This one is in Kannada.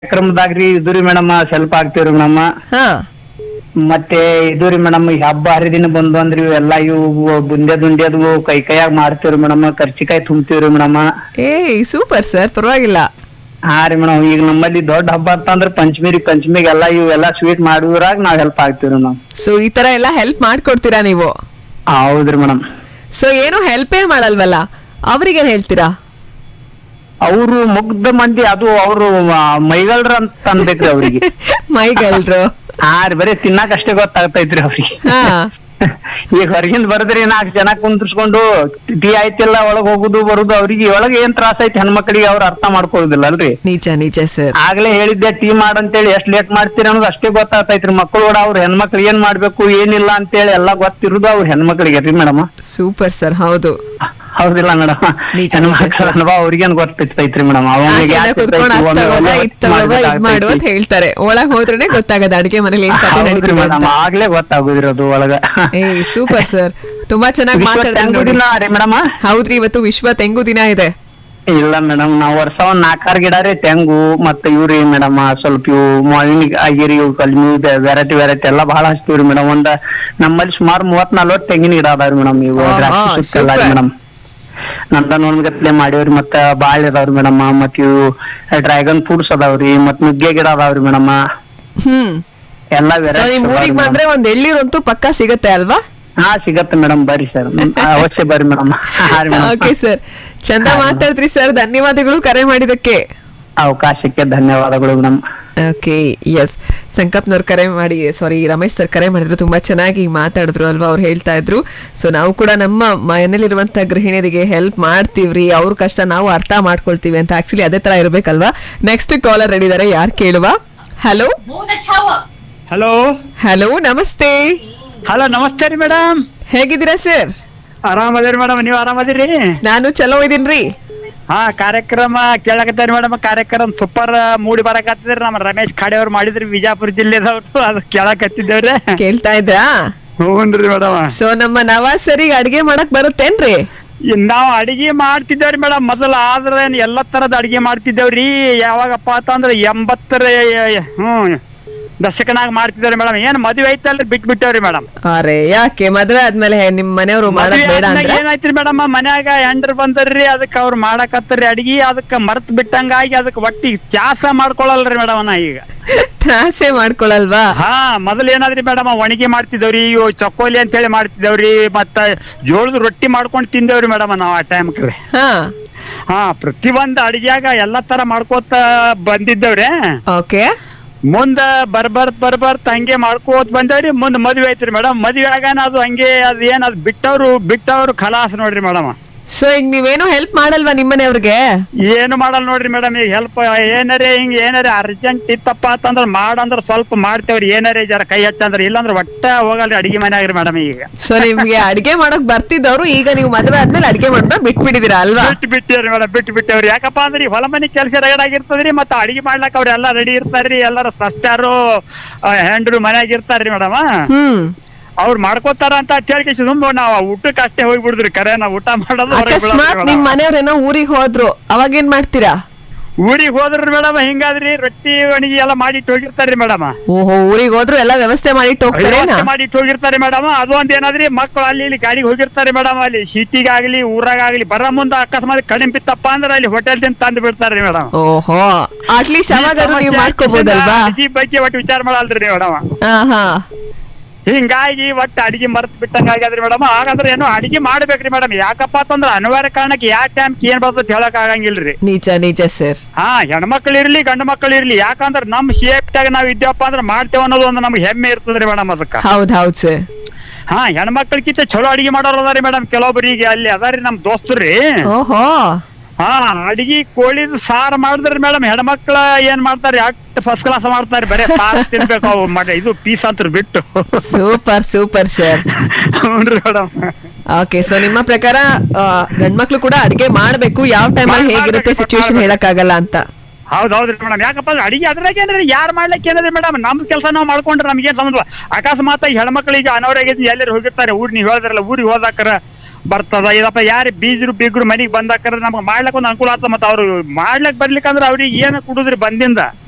ಕಾರ್ಯಕ್ರಮದಾಗ್ರಿ ಇದು ರೀ ಮೇಡಮ್ ಸ್ವಲ್ಪ ಆಗ್ತೀವ್ರಿ ಮೇಡಮ್ ಹಾ ಮತ್ತೆ ಇದು ರೀ ಮೇಡಮ್ ಈ ಹಬ್ಬ ಹರಿದಿನ ಬಂದು ಅಂದ್ರಿ ಇವೆಲ್ಲ ಇವು ಬುಂದೆ ದುಂಡ್ಯದು ಕೈ ಕೈಯಾಗ ಮಾಡ್ತೀವ್ರಿ ಮೇಡಮ್ ಕರ್ಚಿಕಾಯಿ ತುಂಬ್ತೀವ್ರಿ ಮೇಡಮ್ ಏಯ್ ಸೂಪರ್ ಸರ್ ಪರವಾಗಿಲ್ಲ ಹಾ ರೀ ಮೇಡಮ್ ಈಗ ನಮ್ಮಲ್ಲಿ ದೊಡ್ಡ ಹಬ್ಬ ಅಂತ ಅಂದ್ರೆ ಪಂಚಮಿ ರೀ ಪಂಚಮಿಗೆಲ್ಲ ಇವೆಲ್ಲ ಸ್ವೀಟ್ ಮಾಡುದ್ರಾಗ ನಾವ್ ಹೆಲ್ಪ್ ಆಗ್ತೀವ್ರಿ ಮೇಡಮ್ ಸೊ ಈ ತರ ಎಲ್ಲ ಹೆಲ್ಪ್ ಮಾಡ್ಕೊಡ್ತೀರಾ ನೀವು ಹೌದ್ರಿ ಮೇಡಮ್ ಸೊ ಏನು ಹೆಲ್ಪೇ ಮಾಡಲ್ವಲ್ಲ ಅವ್ರಿಗೇನ್ ಹೇಳ್ತೀರಾ ಅವರು ಮುಗ್ಧ ಮಂದಿ ಅದು ಅವರು ಮೈಗಳ್ರ ಅಂತ ಅನ್ಬೇಕ್ರಿ ಅವ್ರಿಗೆ ಮೈಗಳ್ರು ಹಾ ರೀ ಬರೀ ತಿನ್ನಾಕ ಅಷ್ಟೇ ಗೊತ್ತಾಗ್ತೈತ್ರಿ ಅವ್ರಿಗೆ ಹಾ ಈಗ ಹೊರಗಿಂದ ಬರದ್ರಿ ನಾಲ್ಕು ಜನ ಕುಂದ್ರಿಸ್ಕೊಂಡು ಟೀ ಆಯ್ತಿಲ್ಲ ಒಳಗ್ ಹೋಗುದು ಬರುದು ಅವ್ರಿಗೆ ಒಳಗೆ ಏನ್ ತ್ರಾಸ ಐತಿ ಹೆಣ್ಮಕ್ಳಿಗೆ ಅವ್ರು ಅರ್ಥ ಮಾಡ್ಕೊಳ್ಳೋದಿಲ್ಲ ಅಲ್ರಿ ನಿಜ ನಿಜ ಸರ್ ಆಗ್ಲೇ ಹೇಳಿದ್ದೆ ಟೀ ಮಾಡಂತೇಳಿ ಎಷ್ಟ್ ಲೇಟ್ ಮಾಡ್ತೀರಿ ಅನ್ನೋದು ಅಷ್ಟೇ ಗೊತ್ತಾಗ್ತೈತ್ರಿ ಮಕ್ಕಳು ಕೂಡ ಅವ್ರ ಹೆಣ್ಮಕ್ಳು ಏನ್ ಮಾಡ್ಬೇಕು ಏನಿಲ್ಲ ಅಂತೇಳಿ ಎಲ್ಲಾ ಗೊತ್ತಿರುದು ಅವ್ರ ಹೆಣ್ಮಕ್ಳಿಗೆ ರೀ ಮೇಡಮ್ ಸೂಪರ್ ಸರ್ ಹೌದು ಹೌದಿಲ್ಲ ಮೇಡಮ್ ನಿಜ, ಹೆಣ್ಮಕ್ಳ ನಿಜ, sir. ಅನುಭವ ಅವ್ರಿಗೇನ್ ಗೊತ್ತಿರ್ತೈತ್ರಿ ಮೇಡಮ್ ಆಚೆಲ್ಲ ಕುತ್ಕೊಂಡು ಆಗ್ತಾವಲ್ಲ ಇತ್ತವಲ್ಲ ಇದ್ ಮಾಡು ಅಂತ ಹೇಳ್ತಾರೆ ಒಳಗ್ ಹೋದ್ರೇನೆ ಗೊತ್ತಾಗದ ಅಡಿಗೆ ಮನೇಲಿ ಏನ್ ಕತೆ ನಡೀತಿದೆ ಮೇಡಮ್ ಅಂತ ಆಗ್ಲೇ ಗೊತ್ತಾಗುದಿರಿ ಅದು ಒಳಗ ಏಯ್ ಸೂಪರ್ ಸರ್ ತುಂಬಾ ಚೆನ್ನಾಗಿ ವಿಶ್ವ ಮಾತಾಡ್ತಾರೆ ನೋಡಿ ತೆಂಗುದಿಲ್ಲ ರೀ ಮೇಡಮ್ ಹೌದ್ರಿ ಇವತ್ತು ವಿಶ್ವ ತೆಂಗು ದಿನ ಇದೆ ಇಲ್ಲ ಮೇಡಮ್ ನಾವ್ ವರ್ಷ ಒಂದ್ ನಾಲ್ಕಾರು ಗಿಡ ರೀ ತೆಂಗು ಮತ್ತೆ ಇವ್ರಿ ಮೇಡಮ್ ಸ್ವಲ್ಪ ಇವು ಮಾವಿನ ಆಗಿರಿ ಇವು ಕಲ್ಮಿ ವೆರೈಟಿ ವೆರೈಟಿ ಎಲ್ಲಾ ಬಹಳ ಹಚ್ತೀವ್ರಿ ಮೇಡಮ್ ಒಂದ್ ನಮ್ಮಲ್ಲಿ ಸುಮಾರು ಮೂವತ್ ನಲ್ವತ್ ತೆಂಗಿನ ಗಿಡ ಅದಾವ್ರಿ ಮೇಡಮ್ ಇವು ಆಹಾ, ದ್ರಾಕ್ಷಿ ಸುತ್ತ super. ಮೇಡಮ್ ನಂದನ್ ಒಂದ್ಗತ್ಲೆ ಮಾಡೇವ್ರಿ ಮತ್ತ ಬಾಳ್ ಅದಾವ್ರಿ ಮೇಡಮ್ ಮತ್ ಇವು ಡ್ರ್ಯಾಗನ್ ಫ್ರೂಟ್ಸ್ ಅದಾವ್ರಿ ಮತ್ ನುಗ್ಗೆ ಗಿಡ ಅದಾವ್ರಿ ಮೇಡಮ್ ಹ್ಮ್ ಎಲ್ಲಾ ಸೊ ನಿಮ್ ಊರಿಗೆ ವೆರೈಟಿ ಬಂದ್ರೆ ಒಂದ್ ಎಳ್ನೀರಂತೂ ಪಕ್ಕಾ ಸಿಗತ್ತೆ ಅಲ್ವಾ ಹಾ ಸಿಗತ್ತೆ ಮೇಡಮ್ ಬರ್ರಿ ಸರ್ ಅವಶ್ಯ ಬರ್ರಿ ಮೇಡಮ್ ಹಾ ರೀ ಓಕೆ ಮೇಡಮ್ ಸರ್ ಚಂದ ಮಾತಾಡ್ತ್ರಿ ಸರ್ ಧನ್ಯವಾದಗಳು ಕರೆ ಮಾಡಿದಕ್ಕೆ ಅವಕಾಶಕ್ಕೆ ಧನ್ಯವಾದಗಳು ಮೇಡಮ್ ಓಕೆ ಎಸ್ ಸಂಕಪ್ನವ್ರು ಕರೆ ಮಾಡಿ ಸಾರಿ ರಮೇಶ್ ಸರ್ ಕರೆ ಮಾಡಿದ್ರು ತುಂಬಾ ಚೆನ್ನಾಗಿ ಮಾತಾಡಿದ್ರು ಅಲ್ವಾ ಅವ್ರು ಹೇಳ್ತಾ ಇದ್ರು ಸೊ ನಾವು ಕೂಡ ನಮ್ಮ ಮನೇಲಿರುವಂತ ಗೃಹಿಣಿಯರಿಗೆ ಹೆಲ್ಪ್ ಮಾಡ್ತೀವ್ರಿ ಅವ್ರ ಕಷ್ಟ ನಾವು ಅರ್ಥ ಮಾಡ್ಕೊಳ್ತೀವಿ ಅಂತ ಆಕ್ಚುಲಿ ಅದೇ ತರ ಇರ್ಬೇಕಲ್ವಾ ನೆಕ್ಸ್ಟ್ ಕಾಲರ್ ರೆಡಿ ಇದಾರೆ ಯಾರು ಕೇಳುವ ಹಲೋ ಹಲೋ ಹಲೋ ನಮಸ್ತೆ ಹಲೋ ನಮಸ್ತೆ ರೀ ಮೇಡಮ್ ಹೇಗಿದ್ದೀರಾ ಸರ್ ಆರಾಮದಿರಿ ಮೇಡಮ್ ನೀವು ಆರಾಮದಿರಿ ನಾನು ಚಲೋ ಇದೀನ್ರಿ ಹಾ ಕಾರ್ಯಕ್ರಮ ಕೇಳಕತ್ತಾರಿ ಮೇಡಮ್ ಕಾರ್ಯಕ್ರಮ ಸೂಪರ್ ಮೂಡಿ ಬರಕತ್ತಿದ್ರಿ ನಮ್ಮ ರಮೇಶ್ ಖಾಡೆ ಅವ್ರು ಮಾಡಿದ್ರಿ ವಿಜಾಪುರ ಜಿಲ್ಲೆದವ್ರು ಅದು ಕೇಳಕತ್ತಿದ್ದೇವ್ರಿ ಕೇಳ್ತಾ ಇದ್ರಾ ಹ್ಞೂನ್ರಿ ಮೇಡಮ್ ಸೊ ನಮ್ಮ ನವಾಜ್ ಸರಿಗೆ ಅಡ್ಗೆ ಮಾಡಕ್ ಬರುತ್ತೇನ್ರಿ ನಾವು ಅಡಿಗೆ ಮಾಡ್ತಿದ್ದೇವ್ರಿ ಮೇಡಮ್ ಮೊದಲ ಆದ್ರೆ ಎಲ್ಲ ತರದ ಅಡಿಗೆ ಮಾಡ್ತಿದ್ದೇವ್ರಿ ಯಾವಾಗಪ್ಪ ಅಂತಂದ್ರೆ ಎಂಬತ್ತರ ಹ್ಮ್ ದಶಕನಾಗ ಮಾಡ್ತಿದ್ದೇವ್ರಿ ಮೇಡಮ್ ಏನ್ ಮದ್ವೆ ಐತಲ್ರಿ ಬಿಟ್ ಬಿಟ್ಟೇವ್ರಿ ಮೇಡಮ್ ಅರೆ ಯಾಕೆ ಮದ್ವೆ ಆದ್ಮೇಲೆ ನಿಮ್ ಮನೆಯವರು ಮಾಡಕ್ ಬೇಡ ಅಂದ್ರೆ ಏನಾಯ್ತ್ರಿ ಮೇಡಮ್ ಮನ್ಯಾಗ ಎಂಡ್ರ್ ಬಂದರ್ರಿ ಅದಕ್ಕ ಅವ್ರ ಮಾಡಕತ್ತರಿ ಅಡಿಗೆ ಅದಕ್ಕ ಮರ್ತ್ ಬಿಟ್ಟಂಗಾಗಿ ಅದಕ್ಕ ಒಟ್ಟಿ ತ್ಯಾಸ ಮಾಡ್ಕೊಳಲ್ರಿ ಮೇಡಮ್ ನಾ ಈಗ ತ್ರಾಸೆ ಮಾಡ್ಕೊಳಲ್ವಾ ಹಾ ಮೊದಲ್ ಏನಾದ್ರಿ ಮೇಡಮ್ ಒಣಗಿ ಮಾಡ್ತಿದ್ದೇವ್ರಿ ಇವು ಚಕ್ಕೋಲಿ ಅಂತ ಹೇಳಿ ಮಾಡ್ತಿದ್ದೇವ್ರಿ ಮತ್ತ ಜೋಳದ ರೊಟ್ಟಿ ಮಾಡ್ಕೊಂಡ್ ತಿಂದೇವ್ರಿ ಮೇಡಮ್ ನಾವ್ ಆ ಟೈಮ್ಕ್ರಿ ಹಾ ಹಾ ಪ್ರತಿಯೊಂದ್ ಅಡಿಗ್ಯಾಗ ಎಲ್ಲಾ ತರ ಮಾಡ್ಕೋತ ಬಂದಿದ್ದೇವ್ರಿ ಓಕೆ ಮುಂದ ಬರ್ಬರ್ತ್ ಬರ್ಬರ್ತ್ ಹಂಗೆ ಮಾಡ್ಕೋತ ಬಂದೇವ್ರಿ ಮುಂದ್ ಮದ್ವೆ ಐತ್ರಿ ಮೇಡಮ್ ಮದ್ವೆ ಆಗಾನ ಅದು ಹಂಗೆ ಅದ್ ಏನ್ ಅದ್ ಬಿಟ್ಟವ್ರು ಬಿಟ್ಟವ್ರು ಖಲಾಸ್ ನೋಡ್ರಿ ಮೇಡಮ್ ಸೊ ಈಗ ನೀವೇನು ಹೆಲ್ಪ್ ಮಾಡಲ್ವಾ ನಿಮ್ಮನೆಯವ್ರಿಗೆ ಏನು ಮಾಡಲ್ಲ ನೋಡ್ರಿ ಮೇಡಮ್ ಈಗ ಹೆಲ್ಪ್ ಏನಾರೇ ಹಿಂಗ್ ಏನಾರೇ ಅರ್ಜೆಂಟ್ ಇತ್ತಪ್ಪ ಅಂತಂದ್ರ ಮಾಡಂದ್ರ ಸ್ವಲ್ಪ ಮಾಡ್ತೇವ್ರಿ ಏನಾರೇ ಜರ ಕೈ ಹಚ್ಚಂದ್ರ ಇಲ್ಲಾಂದ್ರ ಒಟ್ಟ ಹೋಗಲ್ರಿ ಅಡಿಗೆ ಮನ್ಯಾಗ್ರಿ ಮೇಡಮ್ ಈಗ ಸೊ ನಿಮ್ಗೆ ಅಡ್ಗೆ ಮಾಡಕ್ ಬರ್ತಿದ್ದವ್ರು ಈಗ ನೀವು ಮದ್ವೆ ಆದ್ಮೇಲೆ ಅಡ್ಗೆ ಮಾಡೋದನ್ನ ಬಿಟ್ಬಿಟ್ಟಿದೀರಾ ಅಲ್ವಾ ಬಿಟ್ಟು ಬಿಟ್ಟೇವ್ರಿ ಮೇಡಮ್ ಬಿಟ್ಟು ಬಿಟ್ಟೇವ್ರಿ ಯಾಕಪ್ಪ ಅಂದ್ರೆ ಈ ಹೊಲ ಮನೆ ಕೆಲಸ ರಗಡ್ ಆಗಿರ್ತದ್ರಿ ಮತ್ತೆ ಅಡಿಗೆ ಮಾಡ್ಲಕ್ ಅವ್ರ ಎಲ್ಲಾ ರೆಡಿ ಇರ್ತಾರ್ರಿ ಎಲ್ಲಾರ ಸಸ್ತಾರು ಹೆಂಡ್ರು ಮನ್ಯಾಗ ಇರ್ತಾರ್ರಿ ಮೇಡಮ್ ಹ್ಮ್ ಅವ್ರು ಮಾಡ್ಕೋತಾರ ಅಂತ ಕೇಳಿ ಸುಮ್ಮ ನಾವು ಊಟಕ್ಕೆ ಅಷ್ಟೇ ಹೋಗಿ ಬಿಡುದ್ರಿ ಕರೆ ನಾವು ಊಟ ಮಾಡೋದು ಹೊರಗ್ ಅಕಸ್ಮಾತ್ ಬೀಳೋದ್ರಿ ನಿಮ್ madam. ಮನೆಯವ್ರೇನೋ ಊರಿಗೆ ಹೋದ್ರು ಅವಾಗ ಏನ್ ಮಾಡ್ತೀರಾ ಊರಿಗೆ ಹೋದ್ರಿ ಮೇಡಮ್ ಹಿಂಗಾದ್ರಿ ರೊಟ್ಟಿ ಒಣಗಿ ಎಲ್ಲ ಮಾಡಿಟ್ಟು ಹೋಗಿರ್ತಾರ್ರಿ ಮೇಡಮ್ ಓಹೋ ಊರಿಗೆ ಹೋದ್ರು ಎಲ್ಲ ವ್ಯವಸ್ಥೆ ಮಾಡಿಟ್ಟು ಹೋಗ್ತಾರೇನಾ ಮಾಡಿಟ್ಟು ಹೋಗಿರ್ತಾರೆ ಮೇಡಮ್ ಅದು ಒಂದ್ ಏನಾದ್ರಿ ಮಕ್ಕಳು ಅಲ್ಲಿ ಇಲ್ಲಿ ಗಾಡಿಗೆ ಹೋಗಿರ್ತಾರೆ ಮೇಡಮ್ ಅಲ್ಲಿ ಸಿಟಿಗಾಗ್ಲಿ ಊರಾಗಾಗ್ಲಿ ಬರ ಮುಂದ ಅಕಸ್ಮಾತ್ ಕಡಿಮೆ ಬಿತ್ತಪ್ಪ ಅಂದ್ರೆ ಅಲ್ಲಿ ಹೋಟೆಲ್ ದಿಂದ ತಂದು ಬಿಡ್ತಾರ್ರಿ ಮೇಡಮ್ ಓಹೋ ಅಟ್ಲೀಸ್ಟ್ ಅವಾಗಾದ್ರೂ ನೀವು ಮಾಡ್ಕೋಬಹುದಲ್ವಾ ಅಡಿಗೆ ಬಗ್ಗೆ ಒಟ್ಟು ವಿಚಾರ ಮಾಡಲ್ರಿ ಮೇಡಮ್ ಹಾ ಹಾ ಹಿಂಗಾಗಿ ಒಟ್ಟು ಅಡಿಗೆ ಮರ್ತ್ ಬಿಟ್ಟಂಗ ಆಗ್ಯಾದ್ರಿ ಮೇಡಮ್ ಹಾಗಾದ್ರೆ ಏನು ಅಡಿಗೆ ಮಾಡ್ಬೇಕ್ರಿ ಮೇಡಮ್ ಯಾಕಪ್ಪ ಅಂತಂದ್ರ ಅನಿವಾರ್ಯ ಕಾರಣಕ್ಕೆ ಯಾವ ಟೈಮ್ ಏನ್ ಬರ್ತದೆ ಹೇಳಕ್ ಆಗಂಗಿಲ್ರಿ ನಿಜ ನಿಜ ಸರ್ ಹಾ ಹೆಣ್ಮಕ್ಳು ಇರ್ಲಿ ಗಂಡು ಮಕ್ಳು ಇರ್ಲಿ ಯಾಕಂದ್ರ ನಮ್ ಸೇಫ್ಟಿಯಾಗ ನಾವ್ ಇದ್ದೇವಪ್ಪ ಅಂದ್ರೆ ಮಾಡ್ತೇವ ಅನ್ನೋದು ಒಂದು ನಮ್ಗೆ ಹೆಮ್ಮೆ ಇರ್ತದ್ರಿ ಮೇಡಮ್ ಅದಕ್ಕ ಹೌದ್ ಹೌದ್ ಸರ್ ಹಾ ಹೆಣ್ಮಕ್ಳಿಗಿಂತ ಚಲೋ ಅಡಿಗೆ ಮಾಡೋರು ಅದಾರಿ ಮೇಡಮ್ ಕೆಲವೊಬ್ಬರಿಗೆ ಅಲ್ಲಿ ಅದಾರಿ ನಮ್ ದೋಸ್ತರ್ರಿ ಓಹೋ ಹಾ ಅಡಿಗೆ ಕೋಳಿದ್ ಸಾರು ಮಾಡಿದ್ರಿ ಮೇಡಮ್ ಹೆಣ್ಮಕ್ಳ ಏನ್ ಮಾಡ್ತಾರೆ ಅಟ್ ಫಸ್ಟ್ ಕ್ಲಾಸ್ ಮಾಡ್ತಾರೆ ಬರೇ ಪಾಸ್ ತಿನ್ಬೇಕು ಅವು ಮಟ ಇದು ಪೀಸ್ ಅಂತ ಬಿಟ್ಟು ಸೂಪರ್ ಸೂಪರ್ ಸರ್ ಹ್ಞೂನ್ರಿ ಮೇಡಮ್ ಓಕೆ ಸೊ ನಿಮ್ಮ ಪ್ರಕಾರ ಆ, ಗಂಡ್ಮಕ್ಳು ಕೂಡ ಅಡಿಗೆ ಮಾಡ್ಬೇಕು ಯಾವ ಟೈಮಲ್ಲಿ ಮಾಡ್- ಹೇಗಿರುತ್ತೆ ಮಾಡ್ಬೇಕು, ಸಿಚುವೇಶನ್ ಮಾಡ್ಬೇಕು. ಹೇಳಕ್ ಆಗಲ್ಲ ಅಂತ ಹೌದ್ ಹೌದ್ರಿ ಮೇಡಮ್ ಯಾಕಪ್ಪ ಅಂದ್ರೆ ಅಡಿಗೆ ಅದ್ರಾಗ ಏನ್ರಿ ಯಾರು ಮಾಡ್ಲಿಕ್ಕೆ ಏನಿದೆ ಮೇಡಮ್ ನಮ್ ಕೆಲಸ ನಾವು ಮಾಡ್ಕೊಂಡ್ರೆ ನಮ್ಗೆ ಸಂಬಂಧ ಅಕಸ್ಮಾತ್ ಹೆಣ್ಮಕ್ಳಿಗೆ ಅನಾರೋಗ್ಯ ಎಲ್ಲರೂ ಹೋಗಿರ್ತಾರೆ ಊರ್ ನೀವು ಹೇಳಿದ್ರಲ್ಲ ಊರಿಗೆ ಹೋದಾಕರ ಬರ್ತದ ಇದಪ್ಪ ಯಾರು ಬೀಜರು ಬೀಗರು ಮನಿಗ್ ಬಂದಾಕರ ನಮ್ಗೆ ಮಾಡ್ಲಕ್ ಒಂದು ಅನುಕೂಲ ಆಗ್ತದ ಮತ್ತೆ ಅವ್ರು ಮಾಡ್ಲಕ್ ಬರ್ಲಿಕ್ಕಂದ್ರ ಅವ್ರಿಗೆ ಏನು ಕುಡುದ್ರಿ ಬಂದಿಂದ